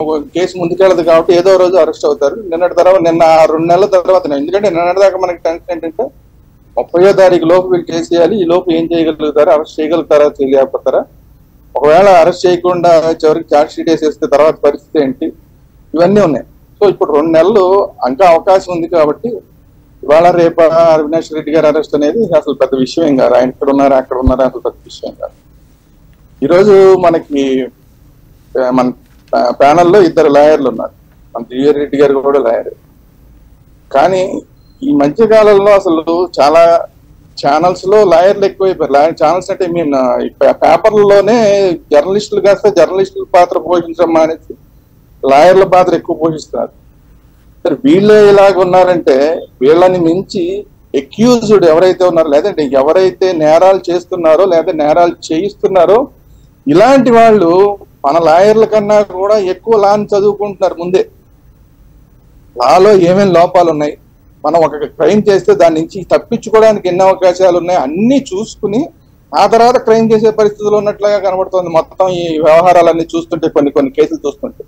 Case ముందుకెళ్ళదు కాబట్టి ఏదో రోజు అరెస్ట్ అవుతారు నిన్నటి తర్వాత నిన్న ఆ రెండు నెలల తర్వాత ఎందుకంటే నిన్నటి దాకా మనకి టెన్షన్ ఏంటంటే ముప్పయో తారీఖు లోపు వీళ్ళు చేసేయాలి ఈ లోపు ఏం చేయగలుగుతారా అరెస్ట్ చేయగలుగుతారా చేయలేకపోతారా ఒకవేళ అరెస్ట్ చేయకుండా చివరికి ఛార్జ్ షీట్ వేసేస్తే తర్వాత పరిస్థితి ఏంటి ఇవన్నీ ఉన్నాయి సో ఇప్పుడు రెండు నెలలు ఇంకా అవకాశం ఉంది కాబట్టి ఇవాళ రేపు అవినాష్ రెడ్డి గారు అరెస్ట్ అనేది అసలు పెద్ద విషయం ఏం కాదు ఆయన ఇక్కడ ఉన్నారా అక్కడ ఉన్నారా అసలు పెద్ద విషయం కాదు ఈరోజు మనకి ఆ, మన ప్యానల్లో ఇద్దరు లాయర్లు ఉన్నారు మన దివ్య రెడ్డి గారు కూడా లాయర్ కానీ ఈ మధ్య కాలంలో అసలు చాలా ఛానల్స్ లో లాయర్లు ఎక్కువైపోయారు లాయర్ ఛానల్స్ అంటే మీన్ పేపర్లలోనే జర్నలిస్టులు కాస్త జర్నలిస్టుల పాత్ర పోషించడం మానేసి లాయర్ల పాత్ర ఎక్కువ పోషిస్తున్నారు సరే వీళ్ళే ఇలాగ ఉన్నారంటే వీళ్ళని మించి ఎక్యూజ్డ్ ఎవరైతే ఉన్నారో లేదంటే ఎవరైతే నేరాలు చేస్తున్నారో లేదా నేరాలు చేయిస్తున్నారో ఇలాంటి వాళ్ళు మన లాయర్ల కన్నా కూడా ఎక్కువ లాని చదువుకుంటున్నారు ముందే లాలో ఏమేమి లోపాలు ఉన్నాయి మనం ఒక క్రైమ్ చేస్తే దాని నుంచి తప్పించుకోవడానికి ఎన్ని అవకాశాలు ఉన్నాయి అన్ని చూసుకుని ఆ తర్వాత క్రైమ్ చేసే పరిస్థితులు ఉన్నట్లుగా కనబడుతుంది మొత్తం ఈ వ్యవహారాలన్నీ చూస్తుంటే కొన్ని కొన్ని కేసులు చూస్తుంటే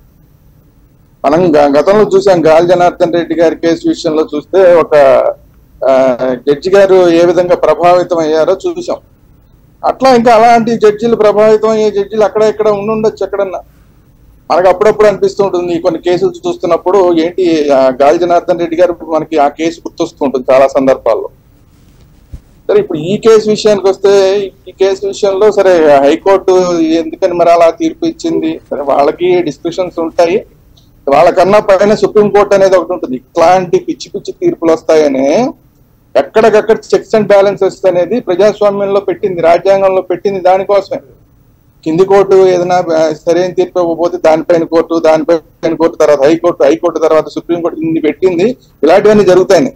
మనం గ- గతంలో చూసాం గాలి జనార్దన్ రెడ్డి గారి కేసు విషయంలో చూస్తే ఒక ఆ, జడ్జి గారు ఏ విధంగా ప్రభావితం అయ్యారో చూసాం అట్లా ఇంకా అలాంటి జడ్జిలు ప్రభావితం అయ్యే జడ్జిలు అక్కడ ఇక్కడ ఉండుండొచ్చు ఎక్కడన్నా మనకు అప్పుడప్పుడు అనిపిస్తూ ఉంటుంది కొన్ని కేసులు చూస్తున్నప్పుడు ఏంటి ఆ గాలి జనార్దన్ రెడ్డి గారు మనకి ఆ కేసు గుర్తొస్తూ ఉంటుంది చాలా సందర్భాల్లో సరే ఇప్పుడు ఈ కేసు విషయానికి వస్తే ఈ కేసు విషయంలో సరే హైకోర్టు ఎందుకని మరి అలా తీర్పు ఇచ్చింది సరే వాళ్ళకి డిస్కషన్స్ ఉంటాయి వాళ్ళకన్నా పైన సుప్రీంకోర్టు అనేది ఒకటి ఉంటుంది ఇట్లాంటి పిచ్చి పిచ్చి తీర్పులు వస్తాయని ఎక్కడికక్కడ చెక్స్ అండ్ బ్యాలెన్సెస్ అనేది ప్రజాస్వామ్యంలో పెట్టింది రాజ్యాంగంలో పెట్టింది దానికోసమే కింది కోర్టు ఏదైనా ఆ, సరైన తీర్పు ఇవ్వకపోతే దానిపైన కోర్టు దానిపైన కోర్టు తర్వాత హైకోర్టు హైకోర్టు తర్వాత సుప్రీంకోర్టు ఇన్ని పెట్టింది ఇలాంటివన్నీ జరుగుతాయి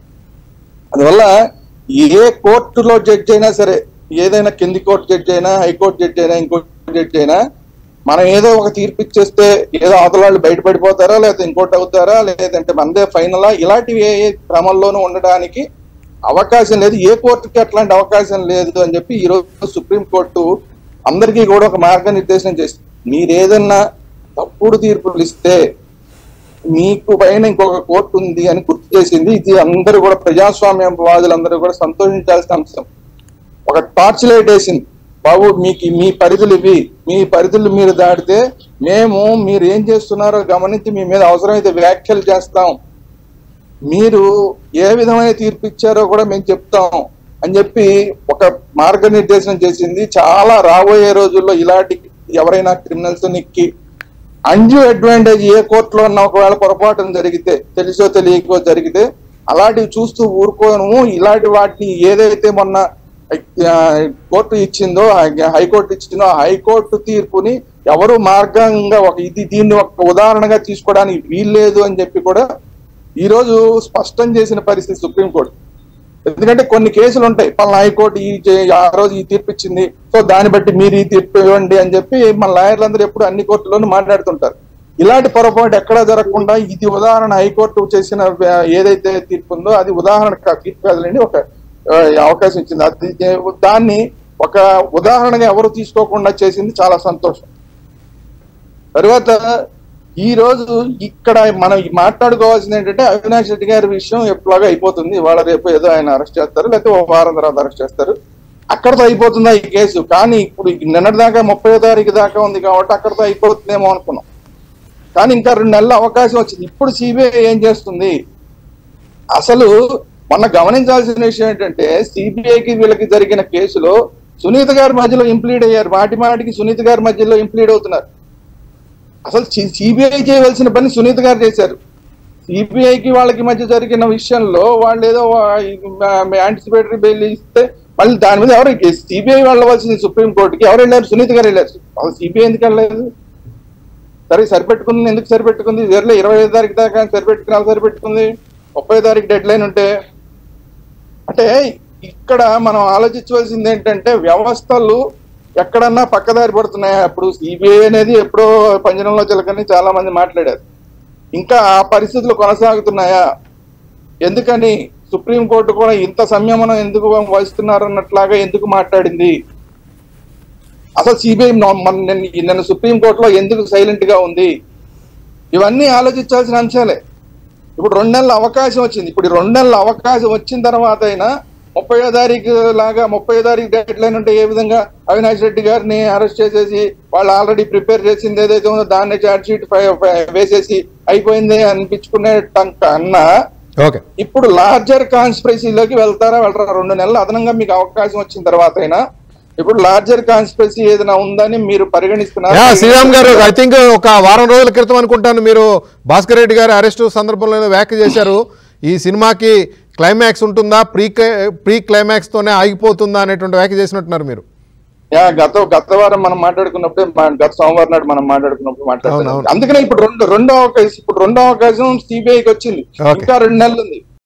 అందువల్ల ఏ కోర్టులో జడ్జి అయినా సరే ఏదైనా కింది కోర్టు జడ్జి అయినా హైకోర్టు జడ్జి అయినా ఇంకో జడ్జి అయినా మనం ఏదో ఒక తీర్పు ఇచ్చేస్తే ఏదో అవతల వాళ్ళు బయటపడిపోతారా లేకపోతే ఇంకోటి అవుతారా లేదంటే మనదే ఫైనలా ఇలాంటివి ఏ ఏ క్రమంలోనూ ఉండడానికి అవకాశం లేదు ఏ కోర్టుకి అట్లాంటి అవకాశం లేదు అని చెప్పి ఈ రోజు సుప్రీం కోర్టు అందరికీ కూడా ఒక మార్గనిర్దేశం చేసింది మీరు ఏదన్నా తప్పుడు తీర్పులు ఇస్తే మీకు పైన ఇంకొక కోర్టు ఉంది అని గుర్తు చేసింది ఇది అందరూ కూడా ప్రజాస్వామ్య వాదులందరూ కూడా సంతోషించాల్సిన అంశం ఒక టార్చ్ లైట్ వేసింది బాబు మీకు మీ పరిధులు ఇవి మీ పరిధులు మీరు దాటితే మేము మీరు ఏం చేస్తున్నారో గమనించి మీ మీద అవసరమైతే వ్యాఖ్యలు చేస్తాం మీరు ఏ విధమైన తీర్పు ఇచ్చారో కూడా మేము చెప్తాం అని చెప్పి ఒక మార్గనిర్దేశం చేసింది చాలా రాబోయే రోజుల్లో ఇలాంటి ఎవరైనా క్రిమినల్స్ నిక్కి అంజు అడ్వాంటేజ్ ఏ కోర్టులో ఉన్న ఒకవేళ పొరపాటు జరిగితే తెలుసో తెలియకో జరిగితే అలాంటివి చూస్తూ ఊరుకోను ఇలాంటి వాటిని ఏదైతే మొన్న ఆ, కోర్టు ఇచ్చిందో హై- హైకోర్టు ఇచ్చిందో ఆ హైకోర్టు తీర్పుని ఎవరు మార్గంగా ఒక ఇది దీన్ని ఒక ఉదాహరణగా తీసుకోవడానికి వీల్లేదు అని చెప్పి కూడా ఈ రోజు స్పష్టం చేసిన పరిస్థితి సుప్రీంకోర్టు ఎందుకంటే కొన్ని కేసులు ఉంటాయి పలానా హైకోర్టు ఈ చే- ఆ రోజు ఈ తీర్పు ఇచ్చింది సో దాన్ని బట్టి మీరు ఈ తీర్పు ఇవ్వండి అని చెప్పి మన లాయర్లందరూ ఎప్పుడు అన్ని కోర్టులోనూ మాట్లాడుతుంటారు ఇలాంటి పొరపాటు ఎక్కడా జరగకుండా ఇది ఉదాహరణ హైకోర్టు చేసిన ఆ, ఏదైతే తీర్పు ఉందో అది ఉదాహరణ కా- తీర్పు కాదులేండి ఒక ఆ, అవకాశం ఇచ్చింది అది దాన్ని ఒక ఉదాహరణగా ఎవరు తీసుకోకుండా చేసింది చాలా సంతోషం తర్వాత ఈ రోజు ఇక్కడ మనం మాట్లాడుకోవాల్సింది ఏంటంటే అవినాష్ రెడ్డి గారి విషయం ఎప్పుడులాగా అయిపోతుంది ఇవాళ రేపు ఏదో ఆయన అరెస్ట్ చేస్తారు లేకపోతే ఒక వారం తర్వాత అరెస్ట్ చేస్తారు అక్కడతో అయిపోతుందా ఈ కేసు కానీ ఇప్పుడు నిన్నటి దాకా ముప్పై తారీఖు దాకా ఉంది కాబట్టి అక్కడతో అయిపోతుందేమో అనుకున్నాం కానీ ఇంకా రెండు నెలల అవకాశం వచ్చింది ఇప్పుడు సిబిఐ ఏం చేస్తుంది అసలు మొన్న గమనించాల్సిన విషయం ఏంటంటే సిబిఐకి వీళ్ళకి జరిగిన కేసులో సునీత గారి మధ్యలో ఇంప్లీడ్ అయ్యారు మాటి మాటికి సునీత గారి మధ్యలో ఇంప్లీడ్ అవుతున్నారు అసలు సిబిఐ చేయవలసిన పని సునీత గారు చేశారు సిబిఐకి వాళ్ళకి మధ్య జరిగిన విషయంలో వాళ్ళు ఏదో యాంటిసిపేటరీ బెయిల్ ఇస్తే మళ్ళీ దాని మీద ఎవరు సిబిఐ వెళ్ళవలసింది సుప్రీం కోర్టుకి ఎవరు వెళ్ళారు సునీత గారు వెళ్ళారు అసలు సిబిఐ ఎందుకు వెళ్ళలేదు సరే సరిపెట్టుకుంది ఎందుకు సరిపెట్టుకుంది వేరే ఇరవై ఐదు తారీఖు దాకా సరిపెట్టుకుని సరిపెట్టుకుంది ముప్పై తారీఖు డెడ్ లైన్ ఉంటే అంటే ఇక్కడ మనం ఆలోచించవలసింది ఏంటంటే వ్యవస్థలు ఎక్కడన్నా పక్కదారి పడుతున్నాయా అప్పుడు సిబిఐ అనేది ఎప్పుడో పంజరంలో చిలకని చాలా మంది మాట్లాడారు ఇంకా ఆ పరిస్థితులు కొనసాగుతున్నాయా ఎందుకని సుప్రీంకోర్టు కూడా ఇంత సంయమనం ఎందుకు వహిస్తున్నారు అన్నట్లాగా ఎందుకు మాట్లాడింది అసలు సిబిఐ నిన్న సుప్రీంకోర్టులో ఎందుకు సైలెంట్ గా ఉంది ఇవన్నీ ఆలోచించాల్సిన అంశాలే ఇప్పుడు రెండు నెలల అవకాశం వచ్చింది ఇప్పుడు ఈ రెండు నెలల అవకాశం వచ్చిన తర్వాత అయినా ముప్పయో తారీఖు లాగా ముప్పై తారీఖు డెడ్ లైన్ ఉంటే ఏ విధంగా అవినాష్ రెడ్డి గారిని అరెస్ట్ చేసేసి వాళ్ళు ఆల్రెడీ ప్రిపేర్ చేసింది ఏదైతే ఉందో దాన్ని చార్జ్ షీట్ వేసేసి అయిపోయింది అనిపించుకునే కన్నా ఓకే ఇప్పుడు లార్జర్ కాన్స్పిరసీలోకి వెళ్తారా వెళ్ళరా రెండు నెలలు అదనంగా మీకు అవకాశం వచ్చిన తర్వాత అయినా ఇప్పుడు లార్జర్ కాన్స్పిరసీ ఏదైనా ఉందని మీరు పరిగణిస్తున్నారు యా శ్రీరామ్ గారు ఐ థింక్ ఒక వారం రోజుల క్రితం అనుకుంటాను మీరు భాస్కర్ రెడ్డి గారి అరెస్టు సందర్భంలో ఏదో వ్యాఖ్య చేశారు ఈ సినిమాకి క్లైమాక్స్ ఉంటుందా ప్రీ ప్రీ క్లైమాక్స్ తోనే ఆగిపోతుందా అనేటువంటి వ్యాఖ్య చేసినట్టున్నారు మీరు యా గత గత వారం మనం మాట్లాడుకున్నప్పుడే మా- గత సోమవారం నాడు మనం మాట్లాడుకున్నప్పుడు అవును, మాట్లాడుకున్నాం అవును. అందుకనే ఇప్పుడు రెండు రెండో అవకాశం ఇప్పుడు రెండో అవకాశం సిబిఐకి వచ్చింది Okay. ఇంకా రెండు నెలలు ఉంది